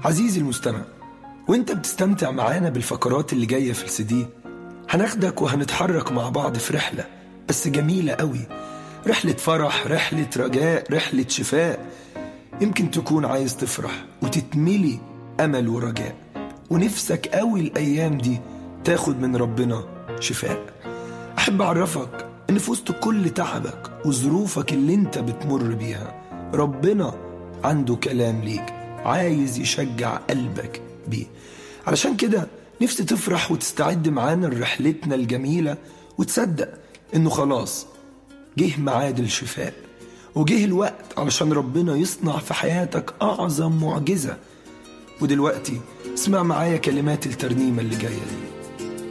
عزيزي المستمع وانت بتستمتع معانا بالفقرات اللي جاية في السي هناخدك وهنتحرك مع بعض في رحلة بس جميلة قوي رحلة فرح رحلة رجاء رحلة شفاء يمكن تكون عايز تفرح وتتملي أمل ورجاء ونفسك قوي الأيام دي تاخد من ربنا شفاء أحب أعرفك إن في وسط كل تعبك وظروفك اللي أنت بتمر بيها ربنا عنده كلام ليك عايز يشجع قلبك بيه علشان كده نفسي تفرح وتستعد معانا لرحلتنا الجميلة وتصدق إنه خلاص جه ميعاد الشفاء وجه الوقت علشان ربنا يصنع في حياتك أعظم معجزة ودلوقتي اسمع معايا كلمات الترنيمة اللي جاية دي